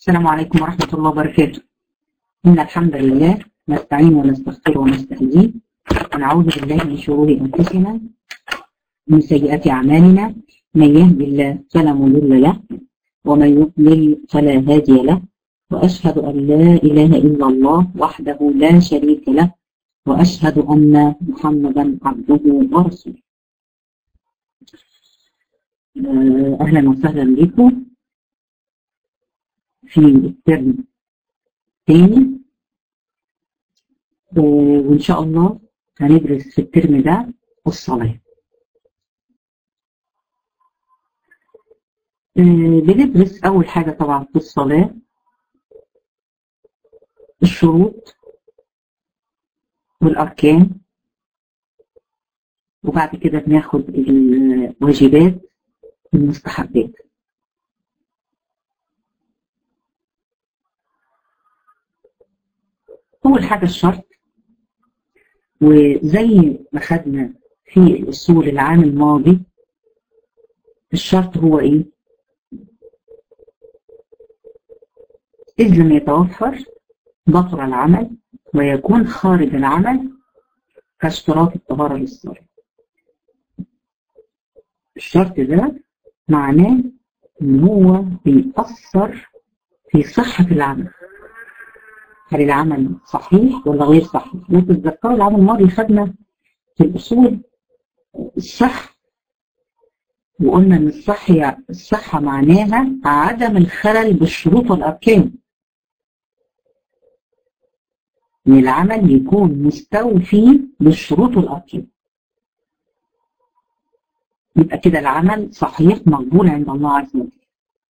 السلام عليكم ورحمة الله وبركاته إن الحمد لله نستعين ونستغفر ونستهديه ونعوذ بالله من شرور أنفسنا من سيئات أعمالنا من يهد الله فلا مضل له ومن يضلل فلا هادي له وأشهد أن لا إله إلا الله وحده لا شريك له وأشهد أن محمدا عبده ورسوله أهلا وسهلا بكم في الترم الثاني وإن شاء الله هندرس في الترم ده الصلاة بندرس أول حاجة طبعا في الصلاة الشروط والأركان وبعد كده بناخد الواجبات والمستحبات أول حاجة الشرط وزي ما خدنا في الأصول العام الماضي الشرط هو إيه؟ إذ لم يتوفر بطل العمل ويكون خارج العمل كاشتراط الطهارة للصلاة الشرط ده معناه إن هو بيأثر في صحة العمل هل العمل صحيح ولا غير صحيح؟ لو تتذكروا العام الماضي خدنا في الأصول الصح وقلنا إن الصحة الصحة معناها عدم الخلل بالشروط والأركان إن العمل يكون مستوفي بالشروط والأركان يبقى كده العمل صحيح مقبول عند الله عز وجل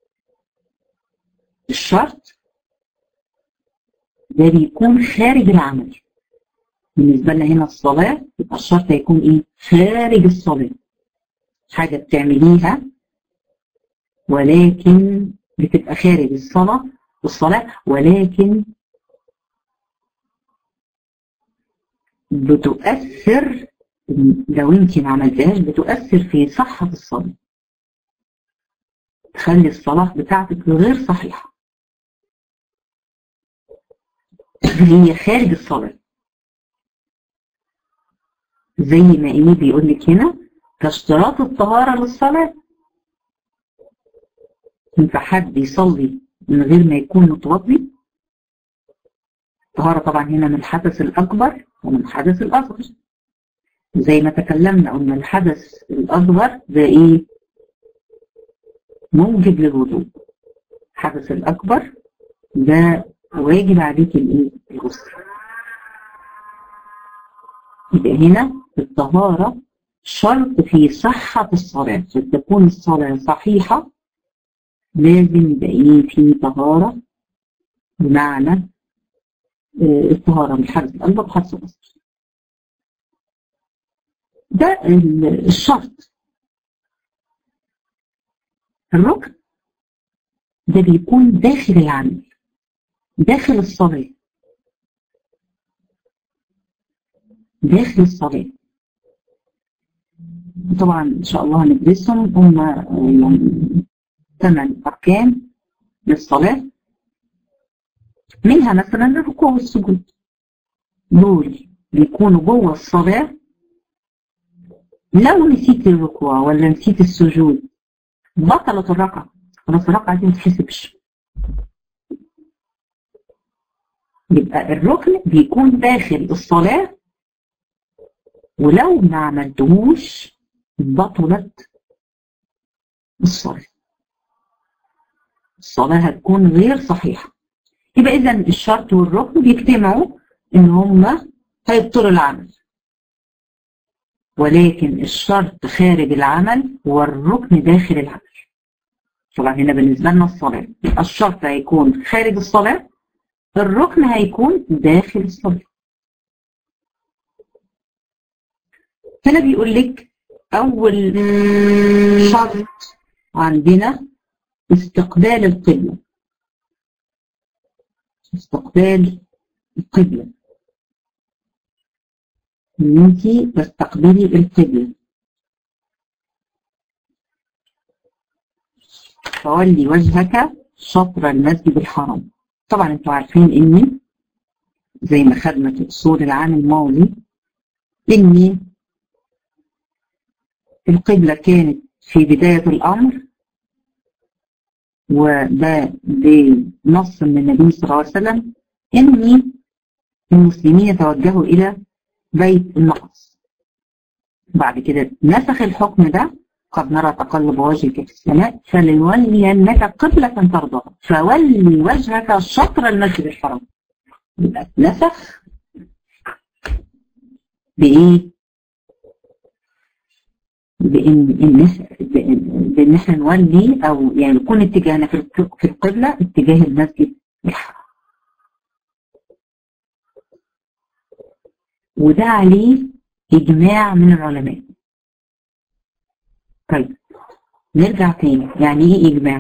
الشرط ده بيكون خارج العمل بالنسبة لنا هنا الصلاة يبقى الشرط هيكون ايه خارج الصلاة حاجة بتعمليها ولكن بتبقى خارج الصلاة والصلاة ولكن بتؤثر لو انت ما عملتهاش بتؤثر في صحة الصلاة تخلي الصلاة بتاعتك غير صحيحة هي خارج الصلاة زي ما ايه بيقول لك هنا كاشتراط الطهارة للصلاة ينفع حد يصلي من غير ما يكون متوضي الطهارة طبعا هنا من الحدث الأكبر ومن الحدث الأصغر زي ما تكلمنا قلنا الحدث الأصغر ده إيه؟ موجب للوضوء الحدث الأكبر ده واجب عليك الإيه؟ الغسل يبقى هنا الطهارة شرط في صحة الصلاة عشان تكون الصلاة صحيحة لازم يبقى إيه في طهارة بمعنى الطهارة من الحدث الأكبر والحدث الأصغر ده الشرط الركن ده بيكون داخل العمل داخل الصلاة داخل الصلاة طبعا إن شاء الله هندرسهم هم يعني ثمان أركان للصلاة منها مثلا الركوع والسجود دول بيكونوا جوه الصلاة لو نسيت الركوع ولا نسيت السجود بطلت الركعة خلاص الركعة دي ما تحسبش يبقى الركن بيكون داخل الصلاة ولو ما عملتهوش بطلت الصلاة الصلاة هتكون غير صحيحة يبقى إذا الشرط والركن بيجتمعوا إن هما هيبطلوا العمل ولكن الشرط خارج العمل والركن داخل العمل طبعا هنا بالنسبة لنا الصلاة يبقى الشرط هيكون خارج الصلاة الركن هيكون داخل الصلاة هنا بيقول لك أول شرط عندنا استقبال القبلة استقبال القبلة ان انت تستقبلي القبلة فولي وجهك شطر المسجد الحرام طبعا انتوا عارفين ان زي ما خدنا في اصول العام الماضي ان القبلة كانت في بداية الأمر وده بنص من النبي صلى الله عليه وسلم ان المسلمين يتوجهوا الى بيت المقدس بعد كده نسخ الحكم ده قد نرى تقلب وجهك في السماء فلنولينك قبلة ترضاها فولي وجهك شطر المسجد الحرام يبقى نسخ بإيه؟ بإن الناس بإن احنا نولي أو يعني يكون اتجاهنا في في القبلة اتجاه المسجد الحرام وده عليه إجماع من العلماء طيب نرجع تاني يعني ايه إجماع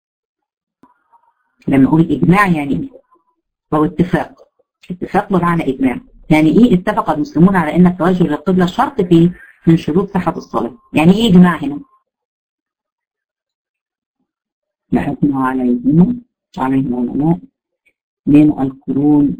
لما أقول إجماع يعني ايه هو اتفاق اتفاق بمعنى إجماع يعني ايه اتفق المسلمون على ان التوجه للقبلة شرط فيه من شروط صحة الصلاة يعني ايه إجماع هنا نحكم عليهم عليهم علماء من القرون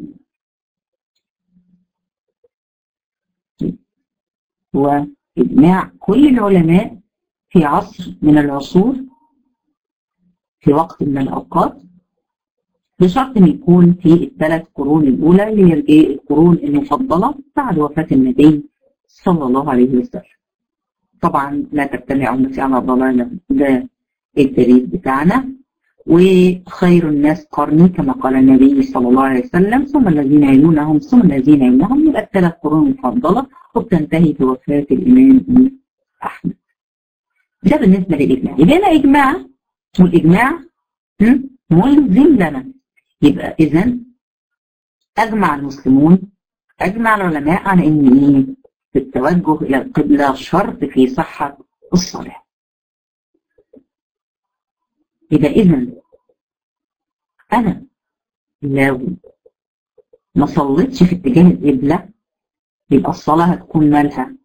هو إجماع كل العلماء في عصر من العصور في وقت من الأوقات بشرط أن يكون في الثلاث قرون الأولى اللي هي القرون المفضلة بعد وفاة النبي صلى الله عليه وسلم طبعا لا تجتمع أمتي على ضلالة ده الدليل بتاعنا وخير الناس قرني كما قال النبي صلى الله عليه وسلم ثم الذين يلونهم ثم الذين يلونهم يبقى الثلاث قرون المفضلة وبتنتهي بوفاة الإمام أحمد ده بالنسبة للإجماع يبقى لنا إجماع والإجماع ملزم لنا يبقى إذا أجمع المسلمون أجمع العلماء على إن إيه التوجه إلى القبلة شرط في صحة الصلاة يبقى إذا أنا لو ما صليتش في اتجاه القبلة يبقى الصلاة هتكون مالها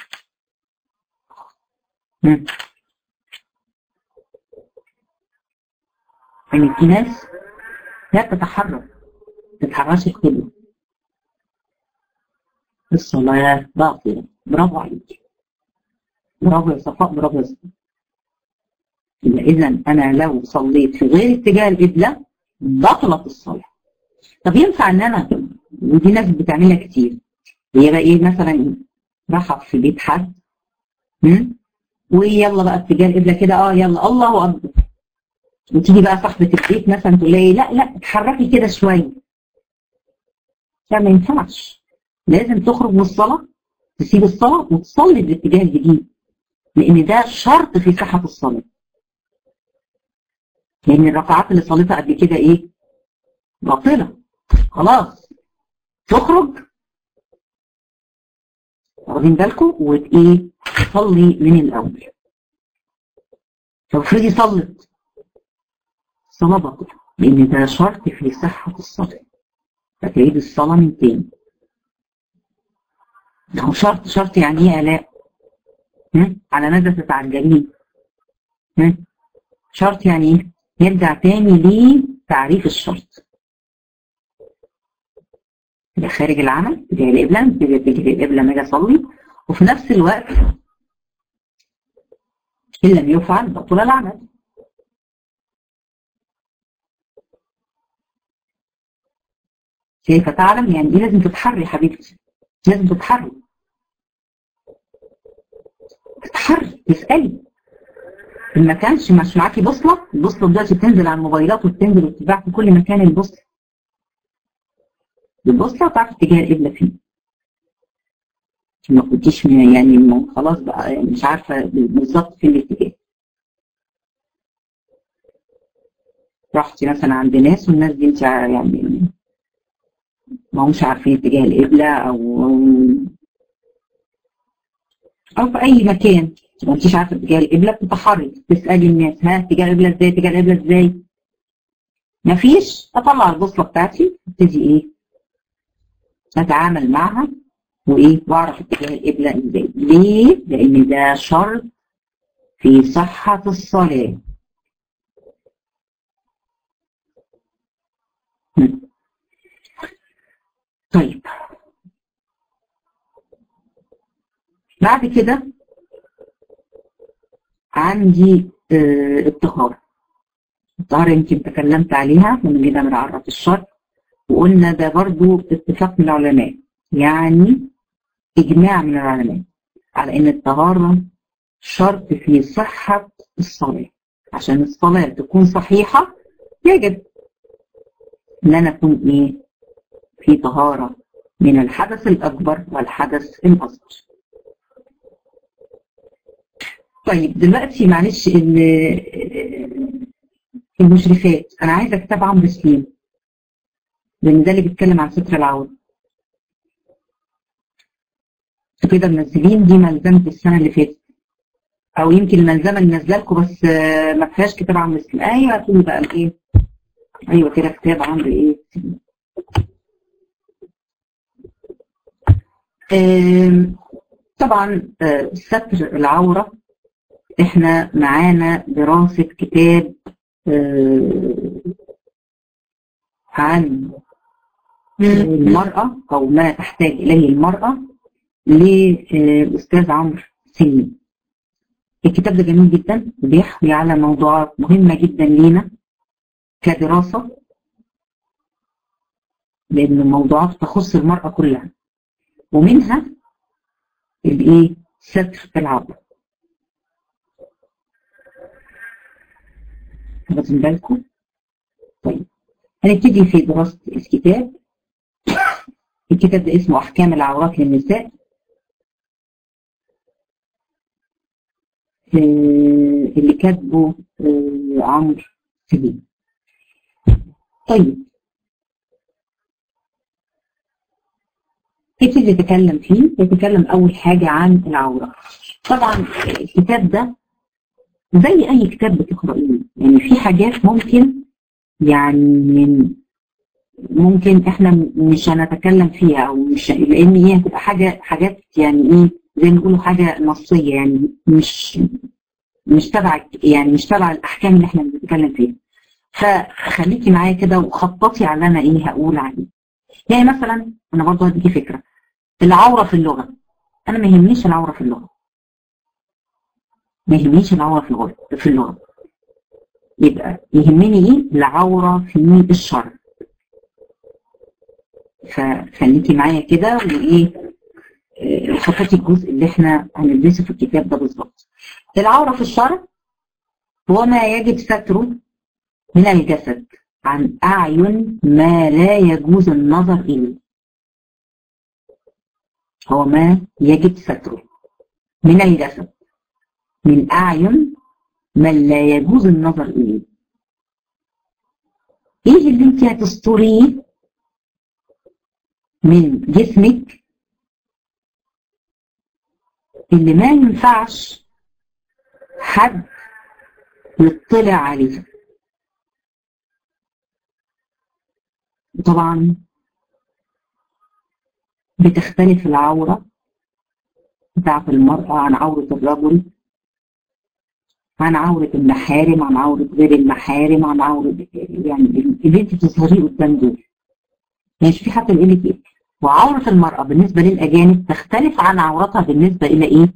يعني في ناس لا تتحرك تتحركش القبلة الصلاة باطلة برافو عليك برافو يا صفاء برافو يا صفاء يبقى إذا أنا لو صليت في غير اتجاه القبلة بطلت الصلاة طب ينفع إن أنا ودي ناس بتعملها كتير هي بقى إيه مثلا راحة في بيت حد ويلا بقى اتجاه القبلة كده اه يلا الله أكبر وتيجي بقى صاحبة البيت مثلا تقول لي لا لا اتحركي كده شوية لا ما ينفعش لازم تخرج من الصلاة تسيب الصلاة وتصلي بالاتجاه الجديد لأن ده شرط في صحة الصلاة لأن الركعات اللي صليتها قبل كده إيه؟ باطلة خلاص تخرج واخدين بالكم وإيه؟ تصلي من الأول طب افرضي صلت الصلاة باطلة لأن ده شرط في صحة الصلاة فتعيد الصلاة من تاني ده شرط شرط يعني ايه آلاء على ماذا تتعجلين شرط يعني ايه نرجع تاني لتعريف الشرط يبقى خارج العمل تجاه القبلة تجاه القبلة لما اجي اصلي وفي نفس الوقت ان لم يفعل بطل العمل كيف تعلم يعني ايه لازم تتحري حبيبتي لازم تتحري تتحري تسألي إن ما كانش مش معاكي بوصلة البوصلة دلوقتي بتنزل على الموبايلات وبتنزل وبتتباع في كل مكان البوصلة البوصلة تعرف اتجاه القبلة فين ما كنتيش يعني خلاص بقى يعني مش عارفة بالظبط فين الاتجاه رحتي مثلا عند ناس والناس دي انت يعني ما همش عارفين اتجاه القبلة أو أو في أي مكان ما انتيش عارفة اتجاه القبلة بتتحرك تسألي الناس ها اتجاه القبلة ازاي اتجاه القبلة ازاي مفيش أطلع البوصلة بتاعتي ابتدي إيه أتعامل معها وإيه وأعرف اتجاه القبلة ازاي ليه؟ لأن ده شرط في صحة الصلاة طيب بعد كده عندي آه الطهارة الطهارة يمكن تكلمت عليها لما جينا بنعرف الشرط وقلنا ده برضو اتفاق من العلماء يعني إجماع من العلماء على إن الطهارة شرط في صحة الصلاة عشان الصلاة تكون صحيحة يجب إن أنا أكون إيه في طهارة من الحدث الأكبر والحدث الأصغر طيب دلوقتي معلش المشرفات أنا عايزة كتاب عمرو سليم لأن ده اللي بيتكلم عن ستر العورة كده منزلين دي ملزمة السنة اللي فاتت أو يمكن الملزمة اللي نازلة لكم بس ما فيهاش كتاب عمرو سليم أيوه هاتولي بقى الإيه أيوه كده كتاب عمرو إيه سليم طبعا ستر العورة احنا معانا دراسة كتاب عن المرأة أو ما تحتاج إليه المرأة للأستاذ عمرو سليم الكتاب ده جميل جدا بيحوي على موضوعات مهمة جدا لينا كدراسة لأن الموضوعات تخص المرأة كلها ومنها الايه ستر العورة واخدين بالكم طيب هنبتدي في دراسة الكتاب الكتاب ده اسمه أحكام العورات للنساء اللي كاتبه عمرو سليم طيب يبتدي يتكلم فيه يتكلم أول حاجة عن العورة طبعا الكتاب ده زي أي كتاب بتقرأيه يعني في حاجات ممكن يعني ممكن احنا مش هنتكلم فيها او مش لان هي هتبقى حاجه حاجات يعني ايه زي ما نقولوا حاجه نصيه يعني مش مش تبع يعني مش تبع الاحكام اللي احنا بنتكلم فيها فخليكي معايا كده وخططي على انا ايه هقول عليه يعني مثلا انا برضه هديكي فكره العوره في اللغه انا ما يهمنيش العوره في اللغه ما يهمنيش العوره في اللغه في اللغه يبقى يهمني ايه العوره في الشرع فخليكي معايا كده وايه خططي الجزء اللي احنا هندرسه في الكتاب ده بالظبط العوره في الشرع هو ما يجب ستره من الجسد عن اعين ما لا يجوز النظر اليه هو ما يجب ستره من الجسد من اعين من لا يجوز النظر اليه ايه اللي انت هتستريه من جسمك اللي ما ينفعش حد يطلع عليه طبعا بتختلف العورة بتاعت المرأة عن عورة الرجل عن عورة المحارم عن عورة غير المحارم عن عورة يعني اللي انت بتظهريه قدام دول ماشي في حد يقول لك ايه وعورة المرأة بالنسبة للأجانب تختلف عن عورتها بالنسبة إلى إيه؟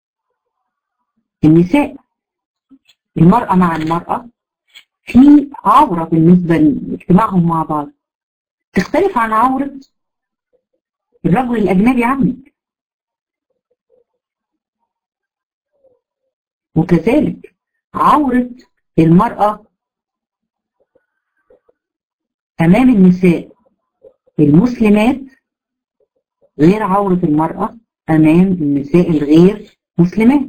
النساء المرأة مع المرأة في عورة بالنسبة لاجتماعهم مع بعض تختلف عن عورة الرجل الأجنبي عنك وكذلك عورة المرأة أمام النساء المسلمات غير عورة المرأة أمام النساء الغير مسلمات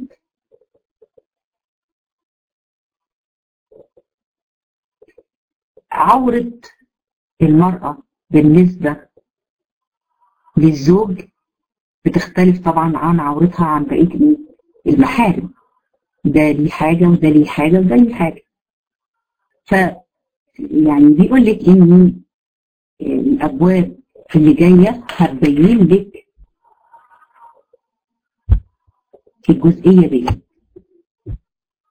عورة المرأة بالنسبة للزوج بتختلف طبعا عن عورتها عن بقية المحارم ده ليه حاجة وده ليه حاجة وده ليه حاجة ف يعني بيقول لك ان الابواب اللي جايه هتبين لك الجزئيه دي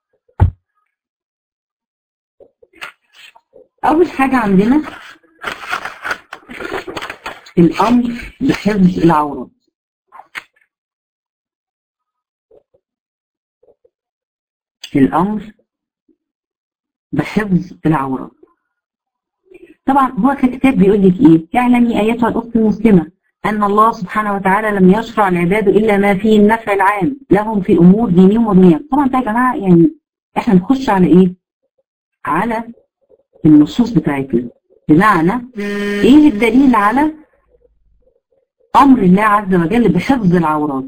اول حاجه عندنا الأمر بحفظ العورات الأمر بحفظ العورات طبعا هو ككتاب بيقول لك ايه اعلمي ايتها الاخت المسلمه ان الله سبحانه وتعالى لم يشرع العباد الا ما فيه النفع العام لهم في امور دينهم ودنياهم طبعا ده يا جماعه يعني احنا نخش على ايه على النصوص بتاعتنا بمعنى ايه الدليل على امر الله عز وجل بحفظ العورات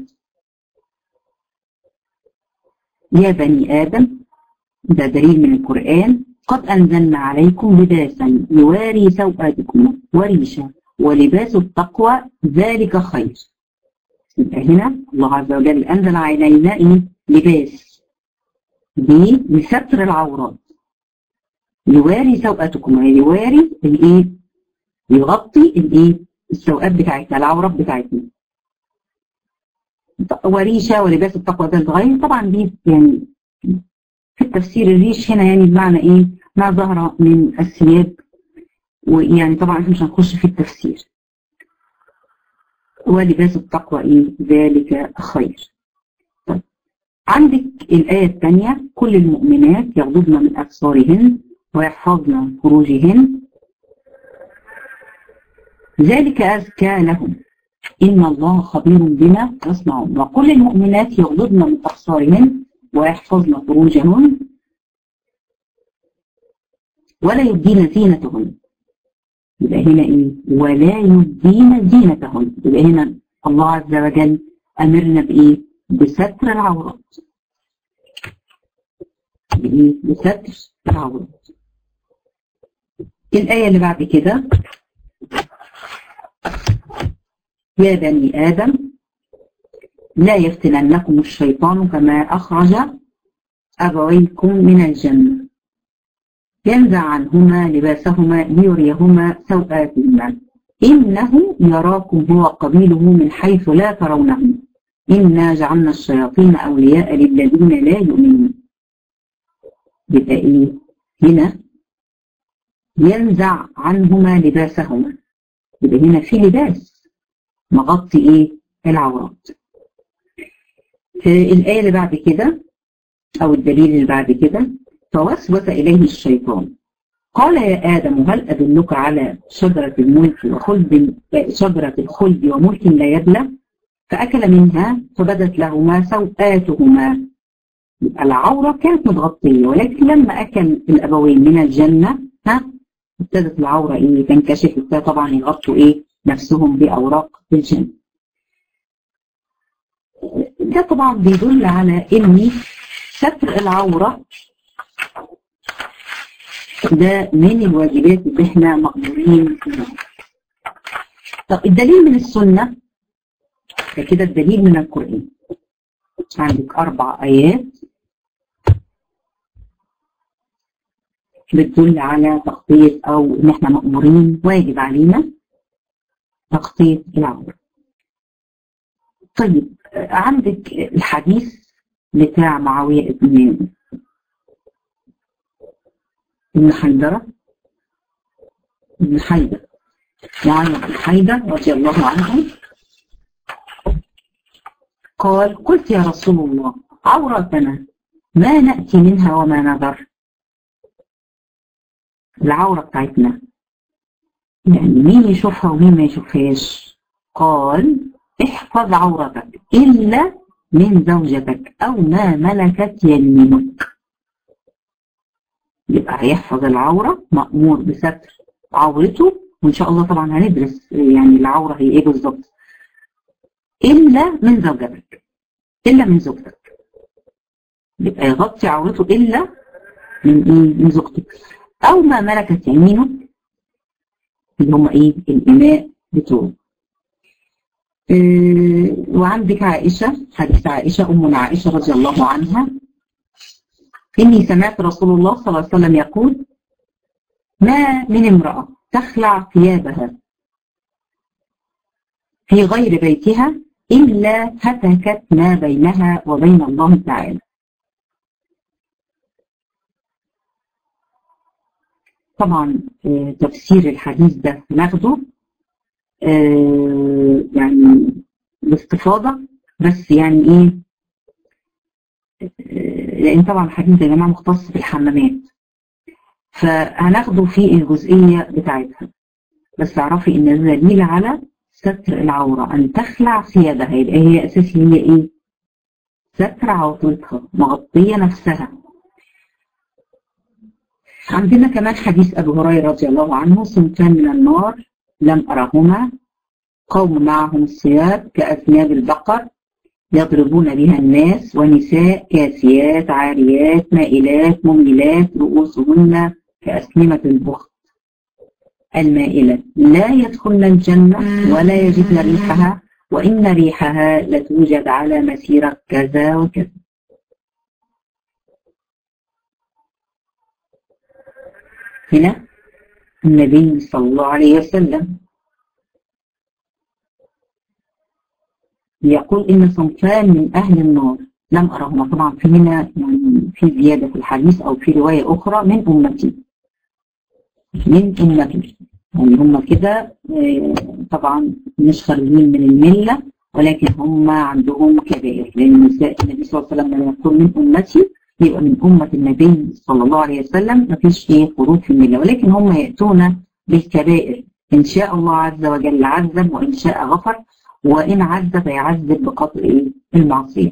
يا بني ادم ده دليل من القران قد أنزلنا عليكم لباسا يواري سوآتكم وريشا ولباس التقوى ذلك خير يبقى هنا الله عز وجل أنزل علينا إيه؟ لباس دي لستر العورات يواري سوءتكم يواري الايه يغطي الايه السوءات بتاعتنا العورات بتاعتنا وريشه ولباس التقوى ذلك خير طبعا دي يعني في التفسير الريش هنا يعني بمعنى ايه ما ظهر من الثياب ويعني طبعا احنا مش هنخش في التفسير ولباس التقوى ايه ذلك خير طيب. عندك الآية الثانية كل المؤمنات يغضبن من أبصارهن ويحفظن فروجهن ذلك أزكى لهم إن الله خبير بما يصنعون وكل المؤمنات يغضبن من أبصارهن ويحفظن فروجهن ولا يبدين زينتهن يبقى هنا ايه ولا يبدين زينتهن يبقى هنا الله عز وجل امرنا بايه بستر العورات بايه بستر العورات الايه اللي بعد كده يا بني ادم لا يفتننكم الشيطان كما اخرج ابويكم من الجنه ينزع عنهما لباسهما ليريهما سوآتهما إنه يراكم هو قبيله من حيث لا ترونهم إنا جعلنا الشياطين أولياء للذين لا يؤمنون يبقى إيه هنا ينزع عنهما لباسهما يبقى هنا في لباس مغطي إيه العورات في الآية اللي بعد كده أو الدليل اللي بعد كده فوسوس إليه الشيطان قال يا آدم هل أدلك على شجرة الملك وخلد شجرة الخلد وملك لا يبلى فأكل منها فبدت لهما سوآتهما العورة كانت متغطية ولكن لما أكل الأبوين من الجنة ها ابتدت العورة إيه تنكشف ابتدى طبعا يغطوا إيه نفسهم بأوراق الجنة ده طبعا بيدل على إن ستر العورة ده من الواجبات اللي احنا مأمورين فيها. طب الدليل من السنة ده كده الدليل من القرآن عندك أربع آيات بتدل على تغطية أو إن احنا مأمورين واجب علينا تغطية العورة. طيب عندك الحديث بتاع معاوية ابن ابن حيدرة ابن حيدر معاوية بن حيدر رضي الله عنه قال قلت يا رسول الله عورتنا ما نأتي منها وما نذر العورة بتاعتنا يعني مين يشوفها ومين ما يشوفهاش قال احفظ عورتك إلا من زوجتك أو ما ملكت يمينك يبقى هيحفظ العورة مأمور بستر عورته وإن شاء الله طبعا هندرس يعني العورة هي إيه بالظبط إلا من زوجتك إلا من زوجتك يبقى يغطي عورته إلا من إيه من زوجتك أو ما ملكت يمينه اللي هم إيه الإماء بتوعه إيه وعندك عائشة حديث عائشة أمنا عائشة رضي الله عنها إني سمعت رسول الله صلى الله عليه وسلم يقول ما من امرأة تخلع ثيابها في غير بيتها إلا هتكت ما بينها وبين الله تعالى طبعا تفسير الحديث ده ناخده آه يعني باستفاضة بس يعني ايه آه لان طبعا الحديث يا جماعة مختص بالحمامات فهناخده في الجزئية بتاعتها بس اعرفي ان ده دليل على ستر العورة ان تخلع ثيابها يبقى هي اساسي هي ايه ستر عورتها مغطية نفسها عندنا كمان حديث أبو هريرة رضي الله عنه صنفان من النار لم أرهما قوم معهم الثياب كأثناب البقر يضربون بها الناس ونساء كاسيات عاريات مائلات مميلات رؤوسهن كأسنمة البخت المائلة لا يدخلن الجنة ولا يجدن ريحها وإن ريحها لتوجد على مسيرة كذا وكذا هنا النبي صلى الله عليه وسلم يقول إن صنفان من أهل النار لم أرهما طبعا في هنا يعني في زيادة في الحديث أو في رواية أخرى من أمتي من أمتي يعني هم كده طبعا مش خارجين من الملة ولكن هم عندهم كبائر لأن النساء النبي صلى الله عليه وسلم لما يقول من أمتي يبقى من أمة النبي صلى الله عليه وسلم ما فيش إيه خروج في الملة ولكن هم يأتون بالكبائر إن شاء الله عز وجل عذب وإن شاء غفر وإن عذب يعذب بقدر إيه المعصية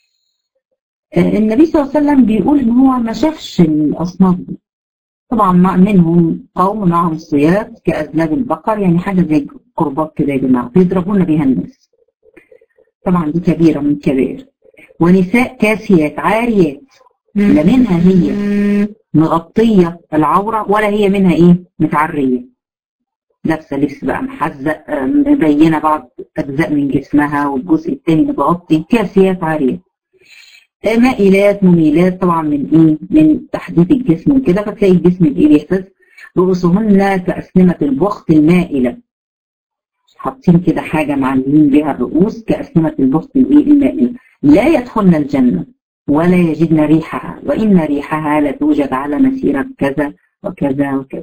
النبي صلى الله عليه وسلم بيقول إن هو ما شافش الأصناف دي طبعا منهم قوم معهم صياد كأذناب البقر يعني حاجة زي قربات كده يا جماعة بيضربون بها الناس طبعا دي كبيرة من كبائر ونساء كاسيات عاريات لا منها هي مغطية العورة ولا هي منها ايه متعرية لابسة لبس بقى محزق مبينة بعض أجزاء من جسمها والجزء الثاني متغطي كاسيات عاريات مائلات مميلات طبعا من ايه من تحديد الجسم وكده فتلاقي الجسم ايه بيهتز رؤوسهن كأسنمة البخت المائلة حاطين كده حاجة معلمين بها الرؤوس كأسنمة البخت الايه المائلة لا يدخلن الجنة ولا يجدن ريحها وإن ريحها لتوجد على مسيرة كذا وكذا وكذا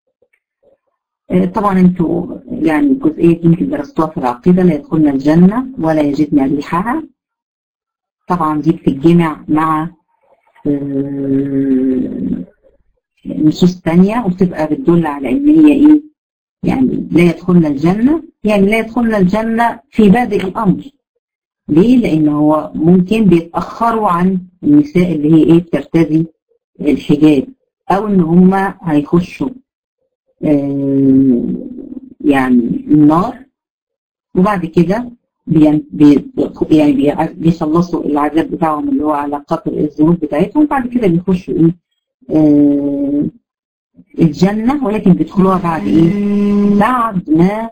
طبعا انتوا يعني الجزئية دي يمكن درستوها في العقيدة لا يدخلن الجنة ولا يجدن ريحها طبعا دي بتتجمع مع نصوص تانية وبتبقى بتدل على ان هي ايه يعني لا يدخلن الجنة يعني لا يدخلن الجنة في بادئ الامر ليه؟ لان هو ممكن بيتأخروا عن النساء اللي هي ايه بترتدي الحجاب او ان هم هيخشوا يعني النار وبعد كده بي بي يعني بيخلصوا العذاب بتاعهم اللي هو على قدر الذنوب بتاعتهم بعد كده بيخشوا ايه آه الجنة ولكن بيدخلوها بعد ايه بعد ما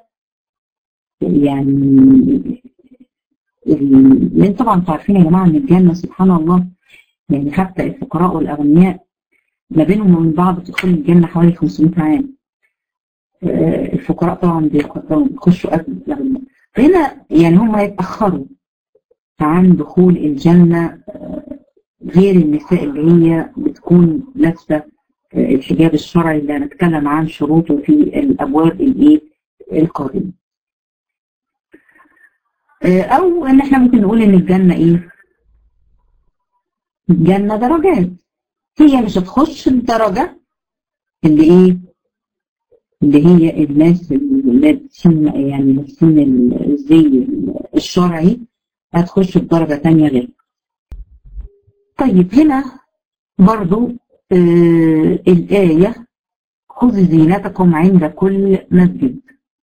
يعني لان طبعا انتوا عارفين يا جماعه ان الجنه سبحان الله يعني حتى الفقراء والاغنياء ما بينهم وبين بعض تدخل الجنه حوالي 500 عام آه الفقراء طبعا بيخشوا قبل الاغنياء فهنا يعني هم يتأخروا عن دخول الجنة غير النساء اللي هي بتكون لابسة الحجاب الشرعي اللي هنتكلم عن شروطه في الأبواب الإيه القادمة. أو إن إحنا ممكن نقول إن الجنة إيه؟ الجنة درجات. هي مش هتخش الدرجة اللي إيه؟ اللي هي الناس اللي لابسين يعني لابسين الزي الشرعي هتخش بدرجة تانية غير طيب هنا برضو آه الآية خذ زينتكم عند كل مسجد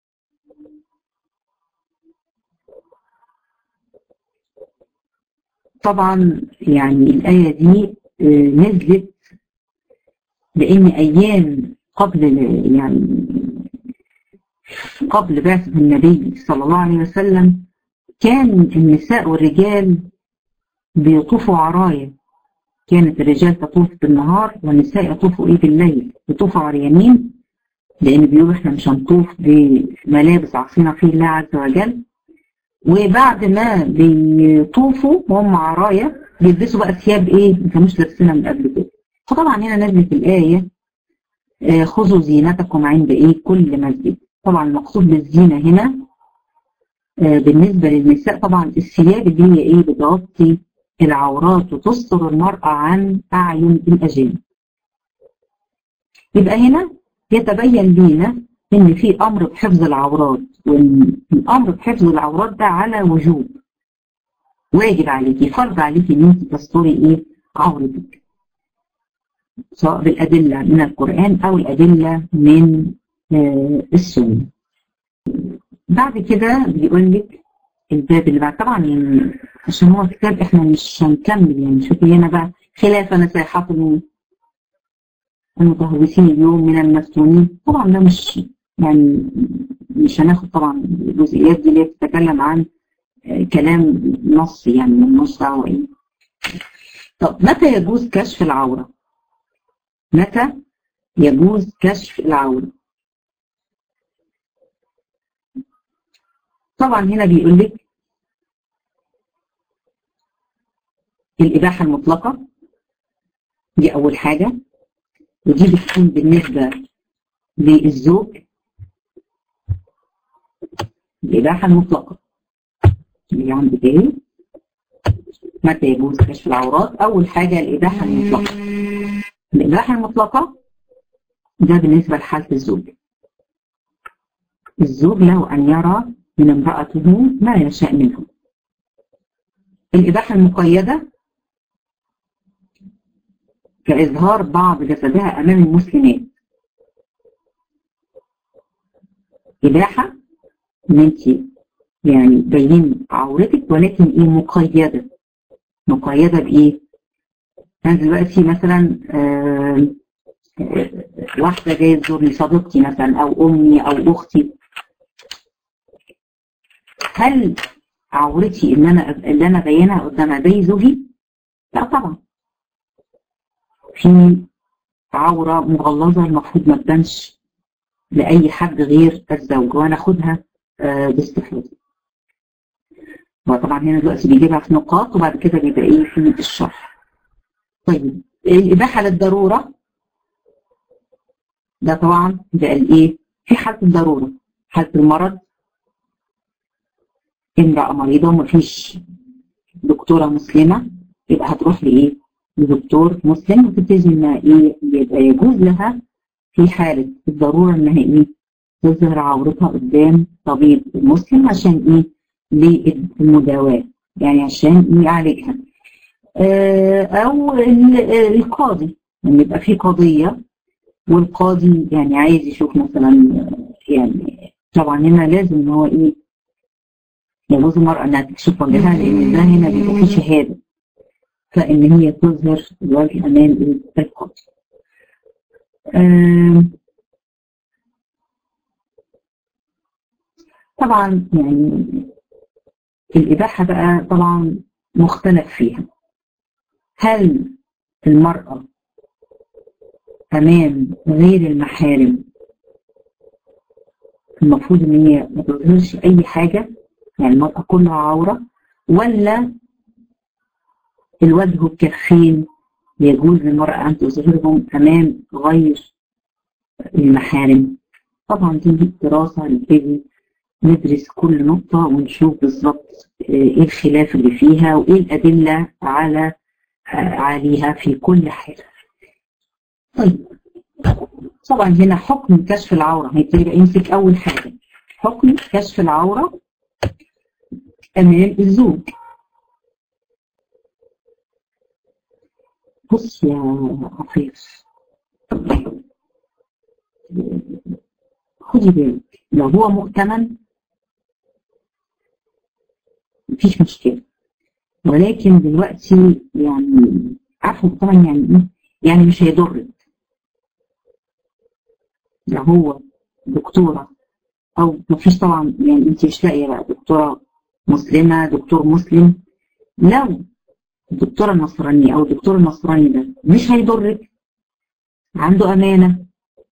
طبعا يعني الآية دي آه نزلت لأن أيام قبل يعني قبل بعثة النبي صلى الله عليه وسلم كان النساء والرجال بيطوفوا عرايا كانت الرجال تطوف بالنهار والنساء يطوفوا ايه بالليل يطوفوا عريانين لان بيقولوا احنا مش هنطوف بملابس عصينا فيه الله عز وجل وبعد ما بيطوفوا وهم عرايا بيلبسوا بقى ثياب ايه ما كانوش لابسينها من قبل كده فطبعا هنا نزلت الايه خذوا زينتكم عند ايه كل مسجد طبعا المقصود بالزينة هنا آه بالنسبة للنساء طبعا الثياب اللي هي ايه بتغطي العورات وتستر المرأة عن أعين الأجانب يبقى هنا يتبين لينا ان في امر بحفظ العورات وان الامر بحفظ العورات ده على وجوب واجب عليكي فرض عليكي ان انت تستري ايه عورتك سواء بالادله من القران او الادله من آه السنه بعد كده بيقول لك الباب اللي بعد طبعا يعني عشان هو كتاب احنا مش هنكمل يعني شوفي هنا بقى خلاف نصيحات المتهوسين اليوم من المفتونين طبعا ده مش يعني مش هناخد طبعا الجزئيات دي اللي بتتكلم عن كلام نصي يعني من نص دعوه ايه طب متى يجوز كشف العوره؟ متى يجوز كشف العوره؟ طبعا هنا بيقول لك الإباحة المطلقة دي أول حاجة ودي بتكون بالنسبة للزوج الإباحة المطلقة اللي عندك إيه؟ متى يجوز كشف العورات؟ أول حاجة الإباحة المطلقة الإباحة المطلقة ده بالنسبة لحالة الزوج الزوج له أن يرى من امرأته ما يشاء منه الإباحة المقيدة كإظهار بعض جسدها أمام المسلمات إباحة إن أنت يعني باينين عورتك ولكن إيه مقيدة مقيدة بإيه؟ أنا دلوقتي مثلا آه واحدة جاية تزورني صديقتي مثلا أو أمي أو أختي هل عورتي إن أنا اللي أنا باينها قدام زي زوجي؟ لا طبعا في عورة مغلظة المفروض ما تبانش لأي حد غير الزوج وهناخدها آه باستفاضة. وطبعا هنا دلوقتي بيجيبها في نقاط وبعد كده بيبقى ايه في الشرح. طيب الإباحة للضرورة ده طبعا ده الايه؟ في حالة الضرورة حالة المرض امرأة مريضة ومفيش دكتورة مسلمة يبقى هتروح لإيه؟ لدكتور مسلم وتبتدي انها ايه يبقى يجوز لها في حالة الضرورة انها ايه تظهر عورتها قدام طبيب مسلم عشان ايه للمداواة يعني عشان يعالجها آه او القاضي يعني يبقى في قضية والقاضي يعني عايز يشوف مثلا يعني طبعا هنا لازم ان هو ايه يجوز المرأة انها تكشف وجهها لان ده هنا بيبقى فيه شهادة فإن هي تظهر الوجه أمام القاضي. طبعا يعني الإباحة بقى طبعا مختلف فيها. هل المرأة أمام غير المحارم المفروض إن هي ما تظهرش أي حاجة يعني المرأة كلها عورة ولا الوجه والكفين يجوز للمرأة أن تظهرهم أمام غير المحارم طبعا دي دراسة نبتدي ندرس كل نقطة ونشوف بالظبط إيه الخلاف اللي فيها وإيه الأدلة على عليها في كل حالة. طيب طبعا هنا حكم كشف العورة هيبتدي يمسك أول حاجة حكم كشف العورة أمام الزوج بص يا عفيف خدي بالك لو هو مؤتمن مفيش مشكلة ولكن دلوقتي يعني عارفة طبعا يعني ايه يعني مش هيضرك لو هو دكتورة أو مفيش طبعا يعني أنت مش لاقية بقى دكتورة مسلمة دكتور مسلم لو الدكتورة النصرانية أو الدكتور النصراني ده مش هيضرك عنده أمانة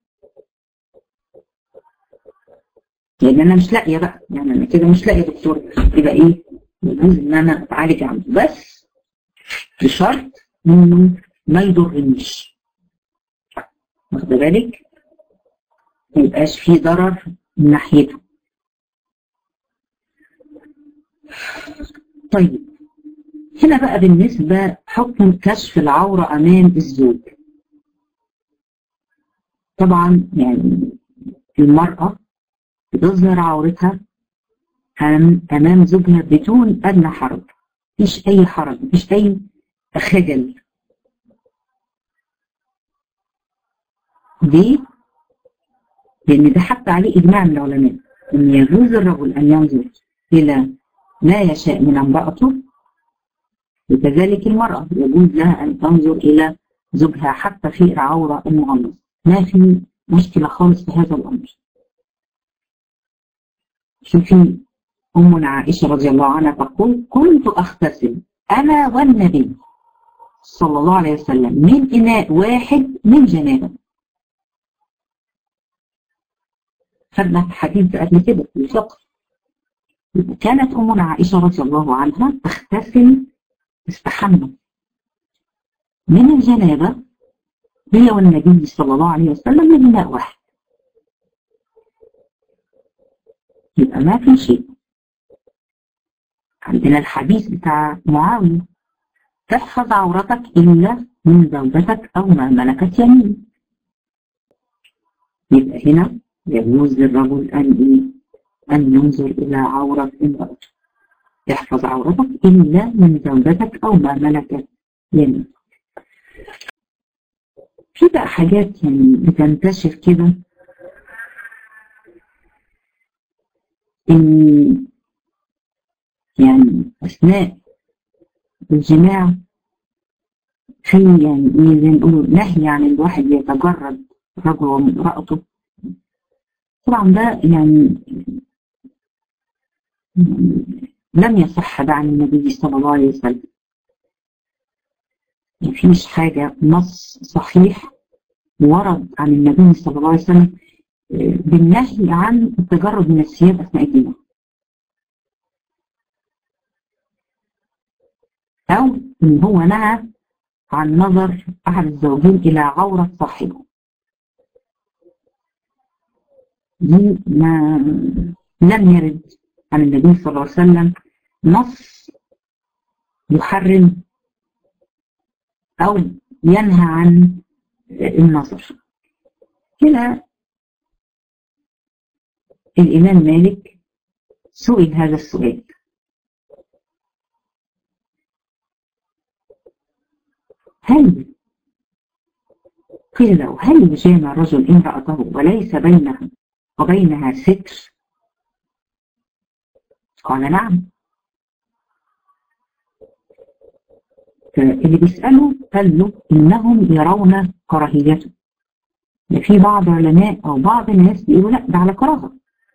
لأن أنا مش لاقية بقى يعني أنا كده مش لاقية دكتور يبقى إيه؟ يجوز إن أنا أتعالج عنده بس بشرط إنه ما يضرنيش واخدة بالك؟ ما يبقاش فيه ضرر من ناحيته طيب هنا بقى بالنسبة حكم كشف العورة أمام الزوج طبعا يعني المرأة بتظهر عورتها أمام زوجها بدون أدنى حرج مفيش أي حرج مفيش أي خجل ليه؟ لأن ده حتى عليه إجماع من العلماء إن يجوز الرجل أن ينظر إلى ما يشاء من امرأته وكذلك المرأة يجوز لها أن تنظر إلى زوجها حتى في العورة المغلظة ما في مشكلة خالص في هذا الأمر شوفي أمنا عائشة رضي الله عنها تقول كنت أغتسل أنا والنبي صلى الله عليه وسلم من إناء واحد من جنابه خدنا حديث قبل كده في الفقه كانت أمنا عائشة رضي الله عنها تغتسل تستحمى من الجنابة هي والنبي صلى الله عليه وسلم من إناء واحد يبقى ما في شيء عندنا الحديث بتاع معاوية تحفظ عورتك إلا من زوجتك أو ما ملكت يمين يبقى هنا يجوز للرجل أن إيه؟ أن ينظر إلى عورة امرأته يحفظ عورتك إلا من زوجتك أو ما ملكت يمين في بقى حاجات يعني بتنتشر كده إن يعني أثناء الجماع في يعني إيه زي ما نقول نهي عن الواحد يتجرد رجل وامرأته طبعا ده يعني لم يصح ده عن النبي صلى الله عليه وسلم مفيش حاجة نص صحيح ورد عن النبي صلى الله عليه وسلم بالنهي عن التجرد من الثياب أثناء الجماع أو إن هو نهى عن نظر أحد الزوجين إلى عورة صاحبه دي ما لم يرد عن النبي صلى الله عليه وسلم نص يحرم أو ينهى عن النظر هنا الإمام مالك سئل هذا السؤال هل قيل له هل يجامع الرجل امرأته وليس بينها وبينها ستر قال نعم اللي بيسأله قال له إنهم يرون كراهيته في بعض علماء أو بعض الناس بيقولوا لا ده على كراهة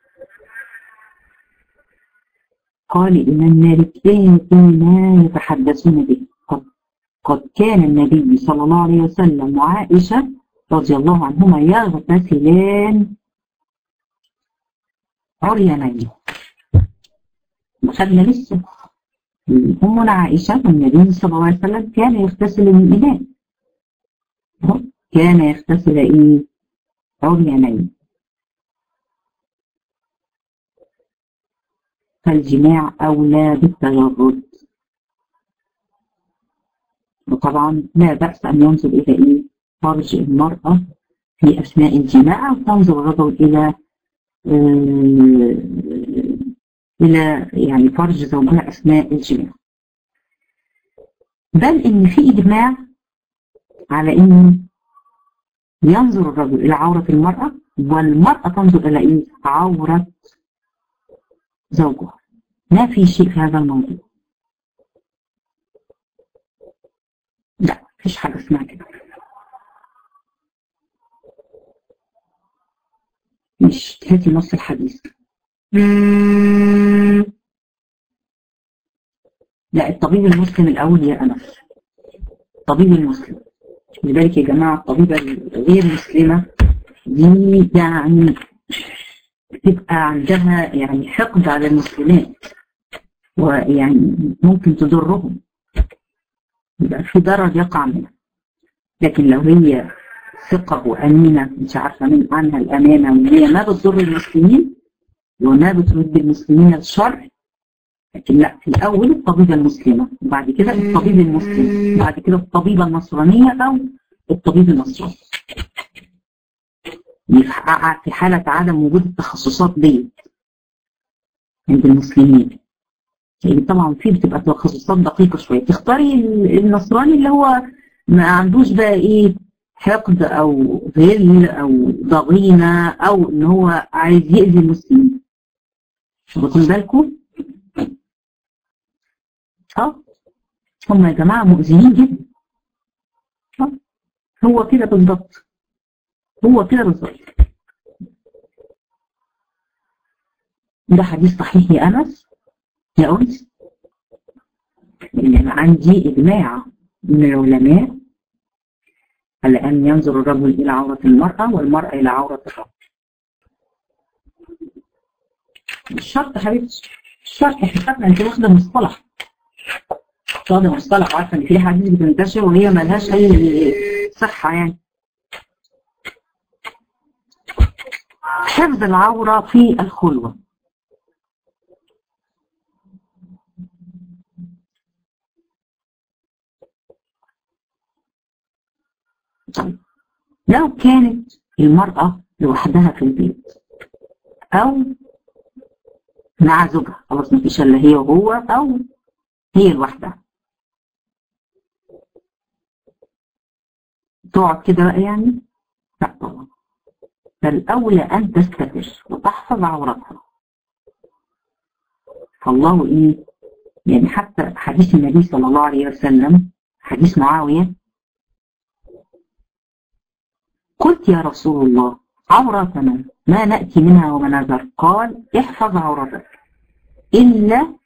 قال الإمام مالك إيه ما يتحدثون به قد, قد كان النبي صلى الله عليه وسلم وعائشة رضي الله عنهما يغتسلان عريانين خدنا لسه أمنا عائشة والنبي صلى الله عليه وسلم كان يغتسل من إناء كان يغتسل إيه عريانين فالجماع أولى بالتجرد وطبعا لا بأس أن ينظر إلى إيه فرج المرأة في أثناء الجماع أو تنظر الرجل إلى آه إلى يعني فرج زوجها أثناء الجماع بل إن في إجماع على إن ينظر الرجل إلى عورة المرأة والمرأة تنظر إلى إيه؟ عورة زوجها ما في شيء في هذا الموضوع لا مفيش حاجة اسمها كده مش هاتي نص الحديث لا الطبيب المسلم الأول يا أنس الطبيب المسلم لذلك يا جماعة الطبيبة الغير مسلمة دي يعني بتبقى عندها يعني حقد على المسلمات ويعني ممكن تضرهم يبقى في ضرر يقع منها لكن لو هي ثقة وأمينة مش عارفة من عنها الأمانة وإن هي ما بتضر المسلمين ونابت بالمسلمين الشر لكن لا في الأول الطبيبة المسلمة وبعد كده الطبيب المسلم بعد كده الطبيبة النصرانية أو الطبيب النصراني في حالة عدم وجود التخصصات دي عند المسلمين يعني طبعا في بتبقى تخصصات دقيقة شوية تختاري النصراني اللي هو ما عندوش بقى ايه حقد او غل او ضغينة او ان هو عايز يأذي المسلمين واخدين بالكم اه هم يا جماعة مؤذيين جدا اه هو كده بالضبط هو كده بالظبط ده حديث صحيح يا أنس يا أنس إن أنا عندي إجماع من العلماء على أن ينظر الرجل إلى عورة المرأة والمرأة إلى عورة الرجل مش شرط حبيبتي مش شرط احنا انت واخده مصطلح واخده مصطلح عارفه ان في حديث بتنتشر وهي ملهاش اي صحه يعني حفظ العورة في الخلوة طيب لو كانت المرأة لوحدها في البيت أو مع زوجها خلاص مفيش إلا هي وهو أو هي لوحدها تقعد كده بقى يعني لا طبعا فالأولى أن تستتر وتحفظ عورتها فالله إيه يعني حتى حديث النبي صلى الله عليه وسلم حديث معاوية قلت يا رسول الله عورتنا ما نأتي منها ومناظر قال احفظ عورتك إلا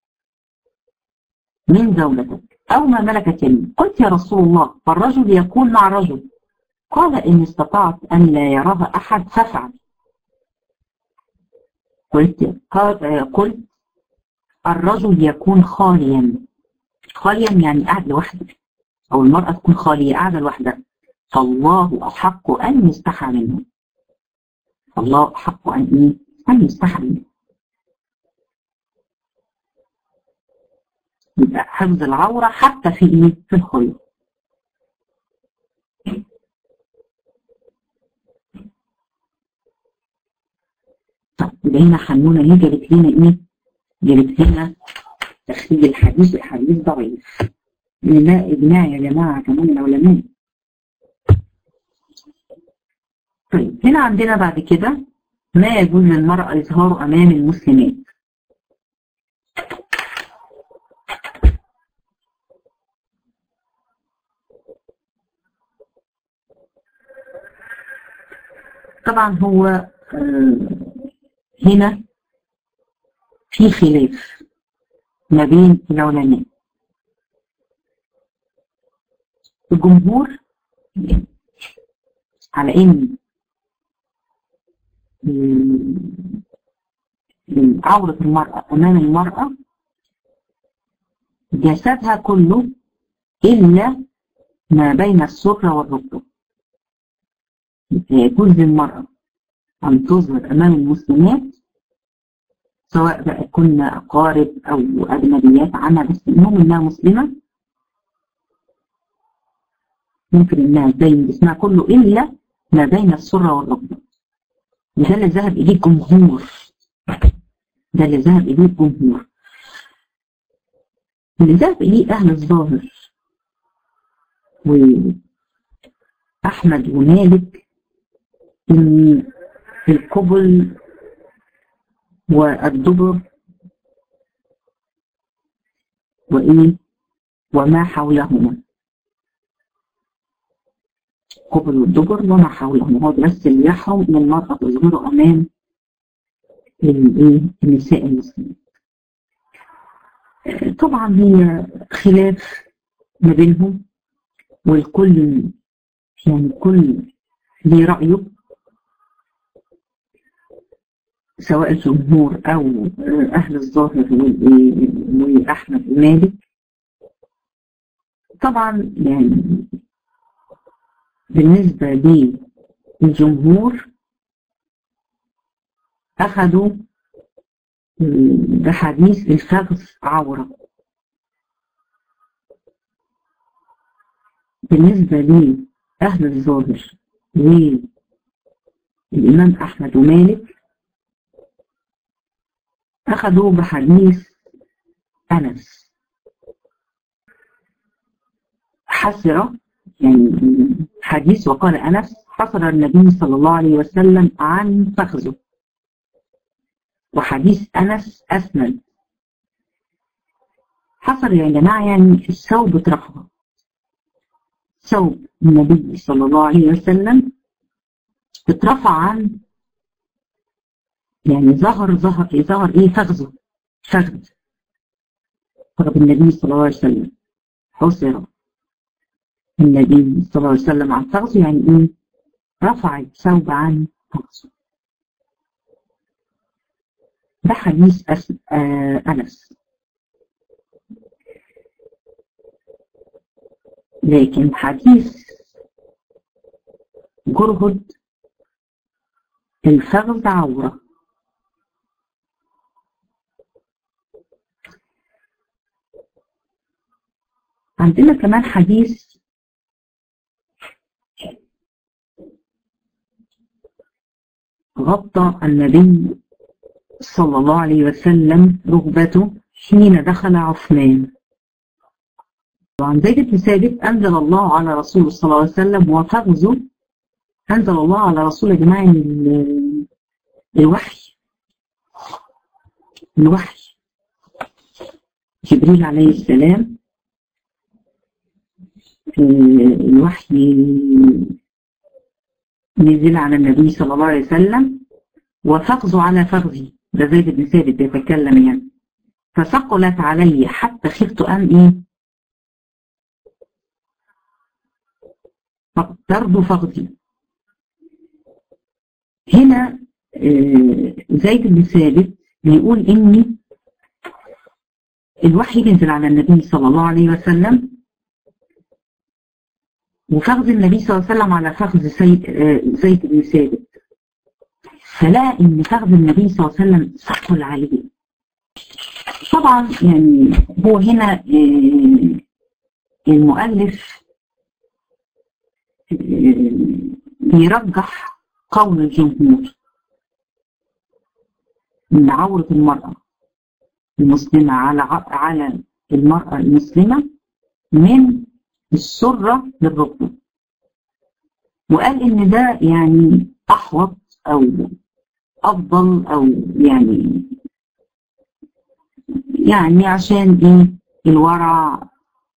من زوجتك أو ما ملكت يمينك قلت يا رسول الله فالرجل يكون مع رجل قال إن استطعت أن لا يراها أحد فافعل قلت قلت الرجل يكون خاليا خاليا يعني قاعد لوحده أو المرأة تكون خالية قاعدة لوحدها فالله أحق أن يستحى منه الله أحق أن إيه؟ أن يستحى منه يبقى حفظ العورة حتى في إيه؟ في الخلق طب يبقى هنا حنونة هي جابت لنا ايه؟ جابت لنا تخريج الحديث الحديث ضعيف لأن ده إجماع يا جماعة كمان العلماء طيب هنا عندنا بعد كده ما يجوز للمرأة إظهاره أمام المسلمات طبعا هو آه هنا في خلاف ما بين العلماء الجمهور على ان عورة المرأة أمام المرأة جسدها كله إلا ما بين السرة والركبة يجوز للمرأة أن تظهر أمام المسلمات سواء بقى كنا أقارب أو أجنبيات عنها بس المهم إنها مسلمة ممكن إنها تبين جسمها كله إلا ما بين السرة والركبة ده اللي ذهب إليه الجمهور ده اللي ذهب إليه الجمهور اللي ذهب إليه أهل الظاهر وأحمد ومالك إن القبل والدبر وإيه وما حولهما قبل والدبر وما حولهما هو بس اللي يحرم من المرأة تظهره أمام الإيه النساء المسلمين طبعا هي خلاف ما بينهم والكل يعني كل ليه رأيه سواء الجمهور أو أهل الظاهر وأحمد ومالك طبعا يعني بالنسبة للجمهور أخذوا بحديث الفخذ عورة بالنسبة لأهل الظاهر والإمام أحمد ومالك أخذوا بحديث أنس حسر يعني حديث وقال أنس حصر النبي صلى الله عليه وسلم عن فخذه وحديث أنس أسند حصر يا جماعة يعني الثوب اترفع ثوب النبي صلى الله عليه وسلم اترفع عن يعني ظهر ظهر ظهر ايه فخذه فخذ فخذ النبي صلى الله عليه وسلم حصر النبي صلى الله عليه وسلم عن فخذه يعني ايه رفع الثوب عن فخذه ده حديث أس... آه أنس لكن حديث جرهد الفخذ عورة عندنا كمان حديث غطى النبي صلى الله عليه وسلم ركبته حين دخل عثمان وعن زيد بن ثابت أنزل الله على رسوله صلى الله عليه وسلم وفغزه أنزل الله على رسول يا جماعة الوحي الوحي جبريل عليه السلام الوحي نزل على النبي صلى الله عليه وسلم وفخذ على فخذي ده زيد بن ثابت بيتكلم يعني فثقلت علي حتى خفت أن إيه ترضو فخذي هنا زيد بن ثابت بيقول إني الوحي نزل على النبي صلى الله عليه وسلم وفخذ النبي صلى الله عليه وسلم على فخذ زيد بن ثابت فلقى ان فخذ النبي صلى الله عليه وسلم ثقل عليه طبعا يعني هو هنا المؤلف بيرجح قول الجمهور ان عورة المرأة المسلمة على على المرأة المسلمة من السرة للركبة وقال ان ده يعني احوط او افضل او يعني يعني عشان ايه الورع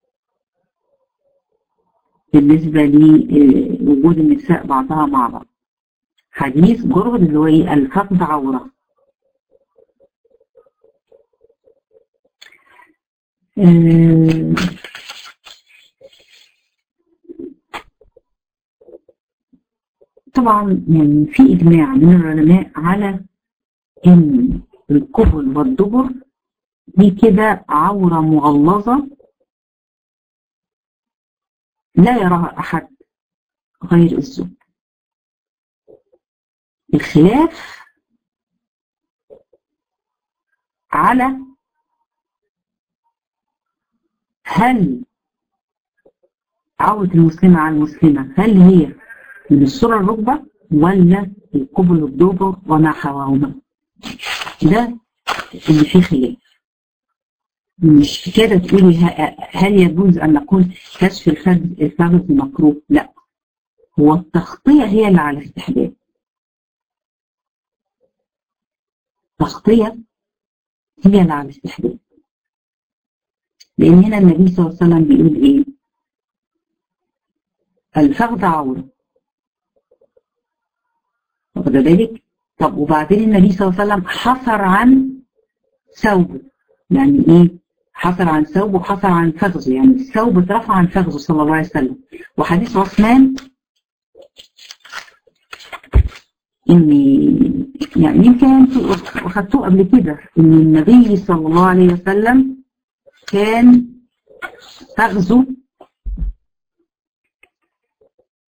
بالنسبة لوجود النساء بعضها مع بعض حديث جرد اللي هو ايه الفقد عورة آه طبعا يعني في إجماع من العلماء على إن القبل والدبر دي كده عورة مغلظة لا يراها أحد غير الزوج الخلاف على هل عورة المسلمة على المسلمة هل هي من السرة الركبة ولا القبل الدبر وما حواهما ده اللي فيه خلاف مش كده تقولي هل يجوز ان نقول كشف الفخذ الفخذ مكروه لا هو التغطية هي اللي على استحباب التغطية هي اللي على استحباب لان هنا النبي صلى الله عليه وسلم بيقول ايه الفخذ عوره واخد بالك طب وبعدين النبي صلى الله عليه وسلم حصر عن ثوبه يعني ايه حصر عن ثوبه وحصر عن فخذه يعني الثوب اترفع عن فخذه صلى الله عليه وسلم وحديث عثمان ان يعني يمكن انتوا اخدتوه قبل كده ان النبي صلى الله عليه وسلم كان فخذه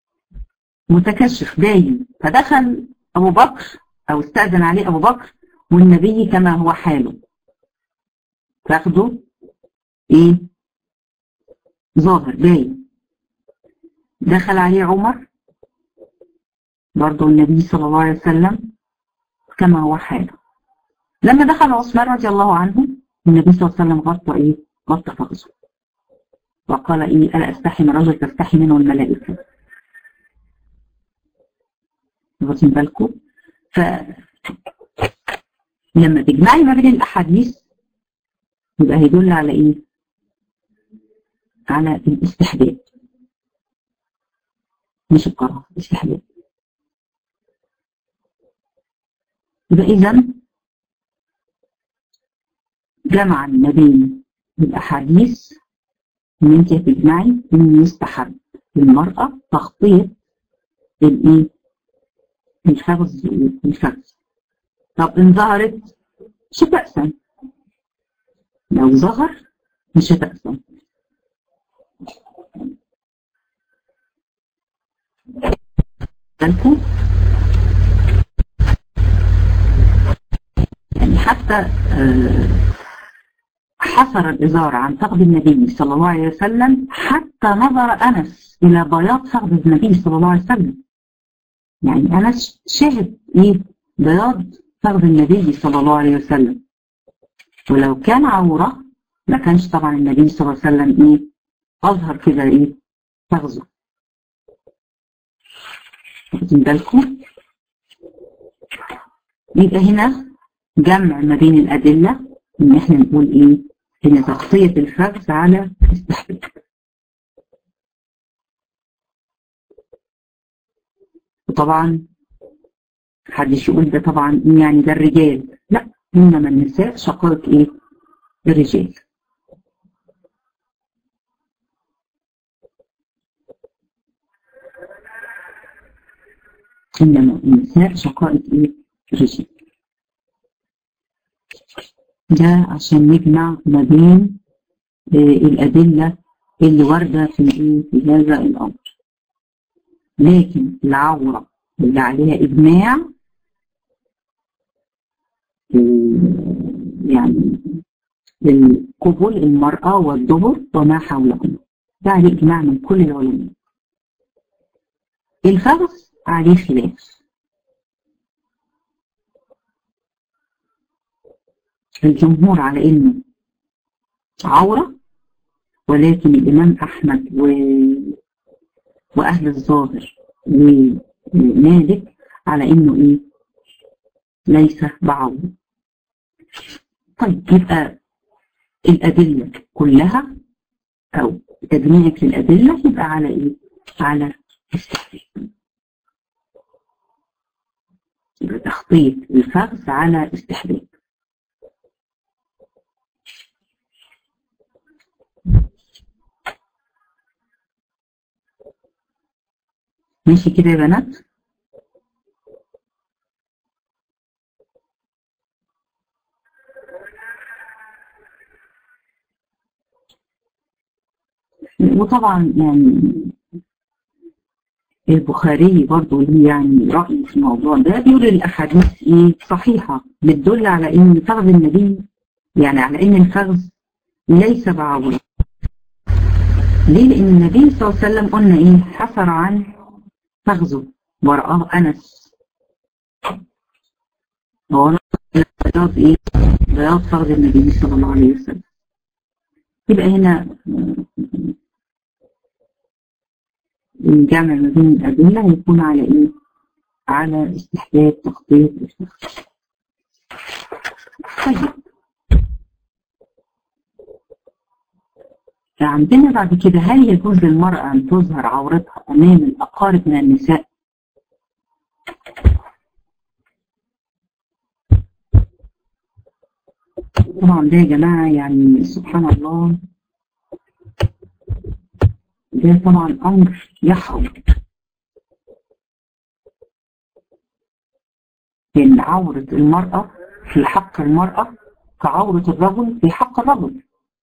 متكشف باين فدخل ابو بكر او استأذن عليه ابو بكر والنبي كما هو حاله تاخده ايه ظاهر باين دخل عليه عمر برضه النبي صلى الله عليه وسلم كما هو حاله لما دخل عثمان رضي الله عنه النبي صلى الله عليه وسلم غطى ايه غطى فخذه وقال ايه الا استحي من رجل تستحي منه الملائكه واخدين بالكم ف لما تجمعي ما بين الاحاديث يبقى هيدل على ايه على الاستحباب مش الكراهه الاستحباب يبقى اذا جمعا ما بين الاحاديث ان انت هتجمعي ان يستحب للمراه تغطيه الايه الفخذ الفخذ طب ان ظهرت مش هتأسم لو ظهر مش هتأسم بالكم يعني حتى آه حصر الإزار عن فخذ النبي صلى الله عليه وسلم حتى نظر أنس إلى بياض فخذ النبي صلى الله عليه وسلم يعني أنس شاهد إيه بياض فخذ النبي صلى الله عليه وسلم ولو كان عورة ما كانش طبعا النبي صلى الله عليه وسلم إيه أظهر كده إيه فخذه واخدين بالكم يبقى هنا جمع ما بين الأدلة إن إحنا نقول إيه إن تغطية الفخذ على استحباب وطبعا حدش يقول ده طبعا يعني ده الرجال لا إنما النساء شقائق إيه الرجال إنما النساء شقائق إيه الرجال ده عشان نجمع ما بين الأدلة اللي واردة في في هذا الأمر لكن العورة اللي عليها إجماع يعني قبول المرأة والدبر وما حولهما ده عليه إجماع من كل العلماء الفخذ عليه خلاف الجمهور على انه عورة ولكن الامام احمد و... واهل الظاهر ومالك على انه ايه ليس بعورة طيب يبقى الادلة كلها او تجميعك للادلة يبقى على ايه على استحباب يبقى تخطيط الفخذ على استحباب ماشي كده يا بنات وطبعا يعني البخاري برضو ليه يعني رأي في الموضوع ده بيقول الأحاديث إيه صحيحة بتدل على إن فخذ النبي يعني على إن الفخذ ليس بعورة ليه؟ لأن النبي صلى الله عليه وسلم قلنا إيه حفر عن فخذه ورآه أنس هو بياض إيه؟ بياض فخذ النبي صلى الله عليه وسلم يبقى هنا الجمع ما بين الأدلة هيكون على إيه؟ على استحباب تخطيط الفخذ طيب عندنا بعد كده هل يجوز للمرأة أن تظهر عورتها أمام الأقارب من النساء؟ طبعا ده يا جماعة يعني سبحان الله ده طبعا أمر يحرم لأن عورة المرأة في حق المرأة كعورة الرجل في حق الرجل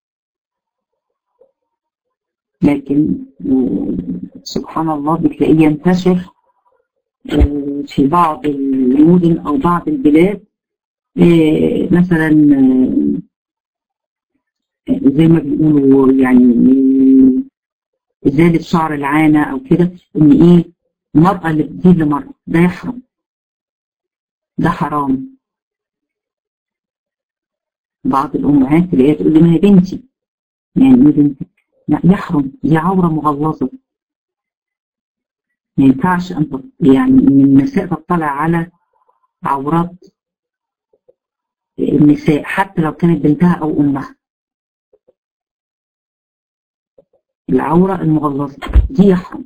لكن سبحان الله بتلاقيه ينتشر في بعض المدن أو بعض البلاد إيه مثلا زي ما بيقولوا يعني إزالة شعر العانة أو كده إن إيه المرأة اللي بتزيد لمرأة ده يحرم ده حرام بعض الأمهات اللي هي تقول لي ما هي بنتي يعني إيه بنتك؟ لا يحرم دي عورة مغلظة ما ينفعش أن يعني إن النساء تطلع على عورات النساء حتى لو كانت بنتها أو أمها العورة المغلظة دي يحرم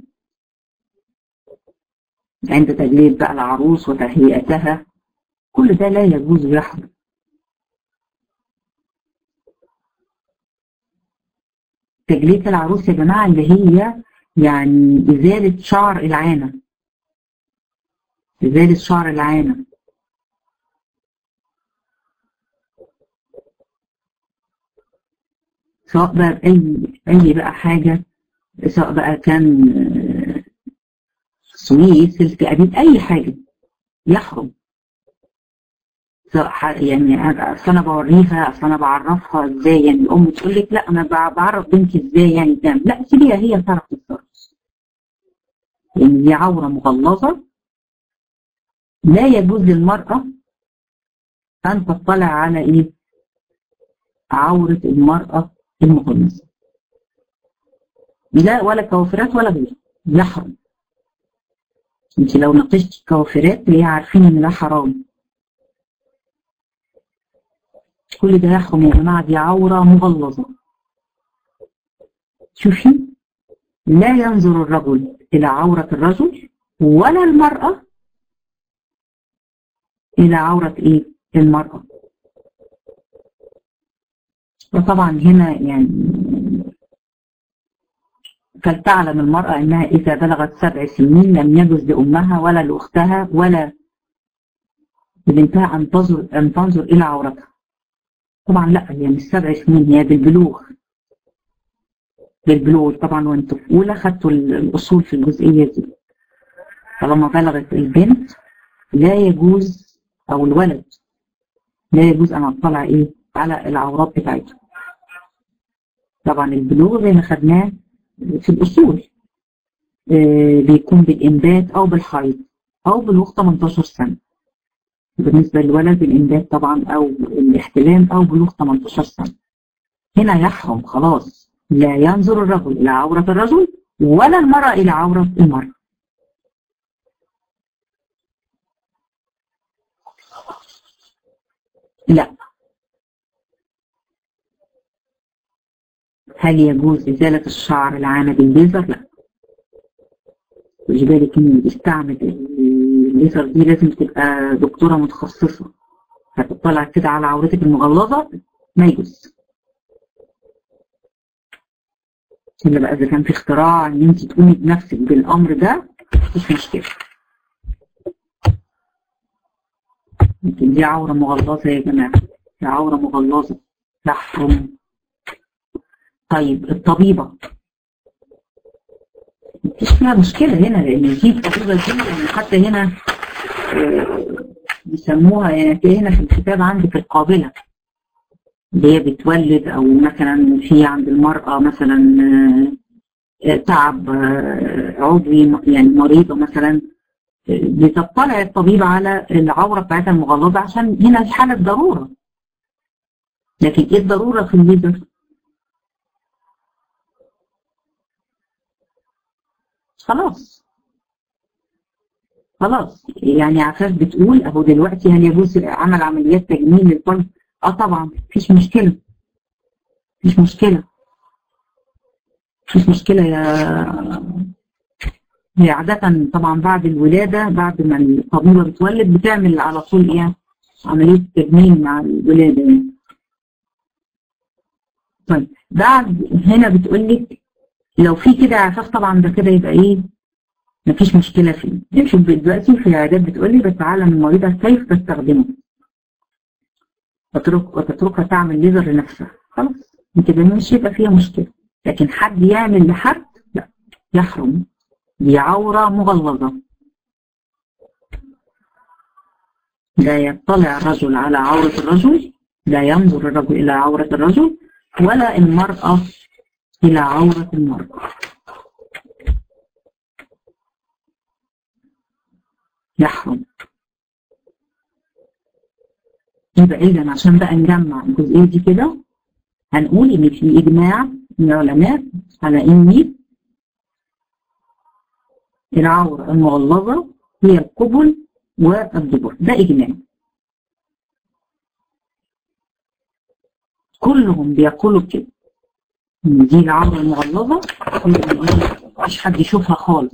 عند تجليد بقى العروس وتهيئتها كل ده لا يجوز يحرم تجليد العروس يا جماعة اللي هي يعني إزالة شعر العانة إزالة شعر العانة سواء بقى بأي أي بقى حاجة سواء بقى كان سويس سلك أبيض أي حاجة يحرم سواء يعني أصل أنا بوريها أصل أنا بعرفها إزاي يعني الأم تقول لك لا أنا بعرف بنتي إزاي يعني تعمل لا سيبيها هي تعرف تتصرف يعني دي عورة مغلظة لا يجوز للمرأة أن تطلع على إيه؟ عورة المرأة المغلظة لا ولا كوافرات ولا غيره يحرم انت لو ناقشتي كوافرات هي عارفين ان ده حرام كل ده يحرم يا جماعة دي عورة مغلظة شوفي لا ينظر الرجل إلى عورة الرجل ولا المرأة إلى عورة إيه المرأة وطبعا هنا يعني فلتعلم المرأة أنها إذا بلغت سبع سنين لم يجوز لأمها ولا لأختها ولا لبنتها أن تنظر أن تنظر إلى عورتها طبعا لا هي مش سبع سنين هي بالبلوغ بالبلوغ طبعا وانتوا في أولى خدتوا الأصول في الجزئية دي طالما بلغت البنت لا يجوز أو الولد لا يجوز أن أطلع إيه على العورات بتاعته طبعا البلوغ زي ما خدناه في الأصول آه بيكون بالإنبات أو بالحيض أو بلوغ 18 سنة بالنسبة للولد الإنبات طبعا أو الاحتلام أو بلوغ 18 سنة هنا يحرم خلاص لا ينظر الرجل إلى عورة الرجل ولا المرأة إلى عورة المرأة لا هل يجوز إزالة الشعر العانة بالليزر؟ لا خدي بالك إن اللي بيستعمل الليزر دي لازم تبقى دكتورة متخصصة هتطلع كده على عورتك المغلظة ما يجوز إلا بقى إذا كان في اختراع إن أنت تقومي بنفسك بالأمر ده مش مشكلة لكن دي عورة مغلظة يا جماعة دي عورة مغلظة تحرم طيب الطبيبة مفيش فيها مشكلة هنا لأن دي الطبيبة دي يعني حتى هنا بيسموها يعني هنا في الكتاب عندك القابلة اللي هي بتولد أو مثلا في عند المرأة مثلا تعب عضوي يعني مريضة مثلا بتطلع الطبيب على العورة بتاعتها المغلظة عشان هنا في حالة ضرورة لكن ايه الضرورة في الليزر؟ خلاص خلاص يعني عفاف بتقول اهو دلوقتي هل يجوز عمل عمليات تجميل للقلب؟ اه طبعا مفيش مشكلة مفيش مشكلة مفيش مشكلة يا هي عادة طبعا بعد الولادة بعد ما الطبيبة بتولد بتعمل على طول ايه عملية تجميل مع الولادة يعني. طيب بعد هنا بتقول لك لو في كده عفاف طبعا ده كده يبقى ايه مفيش مشكلة فيه نشوف دلوقتي في العيادات بتقول لي بتعلم المريضة كيف تستخدمه وتترك وتتركها تعمل ليزر لنفسها خلاص كده مش يبقى فيها مشكلة لكن حد يعمل لحد لا يحرم دي عورة مغلظة لا يطلع الرجل على عورة الرجل لا ينظر الرجل إلى عورة الرجل ولا المرأة إلى عورة المرأة يحرم يبقى إذا عشان بقى نجمع الجزئية دي كده هنقول إن في إجماع من العلماء على إن العورة المغلظة هي القبل والدبر ده إجماع كلهم بيقولوا كده إن دي العورة المغلظة مش حد يشوفها خالص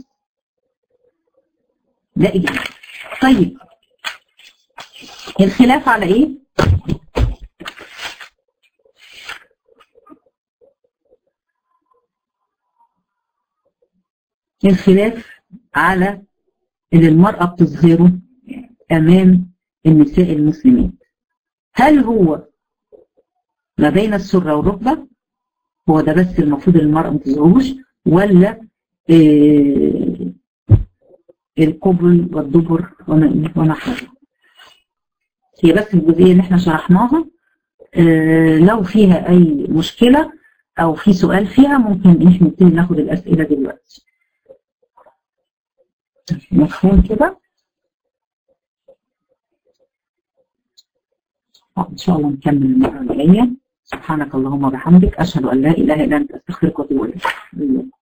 ده إجماع طيب الخلاف على إيه؟ الخلاف على اللي المرأة بتظهره أمام النساء المسلمات هل هو ما بين السرة والركبة هو ده بس المفروض المرأة ما تظهروش ولا إيه القبل والدبر ونحوها هي بس الجزئية اللي احنا شرحناها إيه لو فيها أي مشكلة أو في سؤال فيها ممكن احنا نبتدي ناخد الأسئلة دلوقتي مفهوم كده؟ إن شاء الله نكمل المرة الجاية سبحانك اللهم وبحمدك أشهد أن لا إله إلا أنت أستغفرك وأتوب إليك